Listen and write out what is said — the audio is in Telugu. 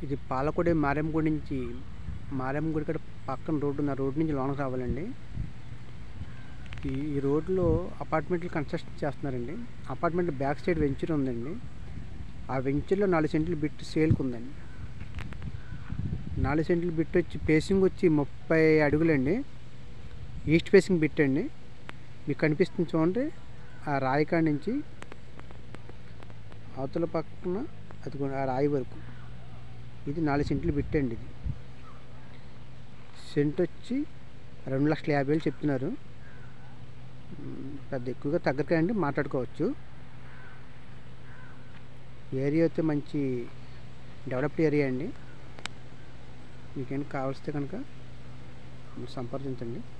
ఇది పాలకొడి మారెమ్మగుడి నుంచి మారెమ్మగుడి కాడ పక్కన రోడ్డు ఉంది ఆ రోడ్డు నుంచి లోనకి రావాలండి ఈ ఈ రోడ్లో అపార్ట్మెంట్లు కన్స్ట్రక్షన్ చేస్తున్నారండి అపార్ట్మెంట్ బ్యాక్ సైడ్ వెంచర్ ఉందండి ఆ వెంచర్లో నాలుగు సెంట్లు బిట్ సేల్కి ఉందండి నాలుగు సెంట్లు బిట్ వచ్చి పేసింగ్ వచ్చి ముప్పై అడుగులండి ఈస్ట్ ఫేసింగ్ బిట్ అండి మీకు కనిపిస్తుంది చూడండి ఆ రాయి కాడ నుంచి అవతల పక్కన అది కూడా ఆ రాయి వరకు ఇది నాలుగు సెంట్లు బిట్ అండి ఇది సెంట్ వచ్చి రెండు లక్షల యాభై వేలు చెప్తున్నారు మ్, పెద్ద ఎక్కువగా తగ్గకండి మాట్లాడుకోవచ్చు ఏరియా అయితే మంచి డెవలప్డ్ ఏరియా అండి మీకేం కావాల్స్తే కనుక సంప్రదించండి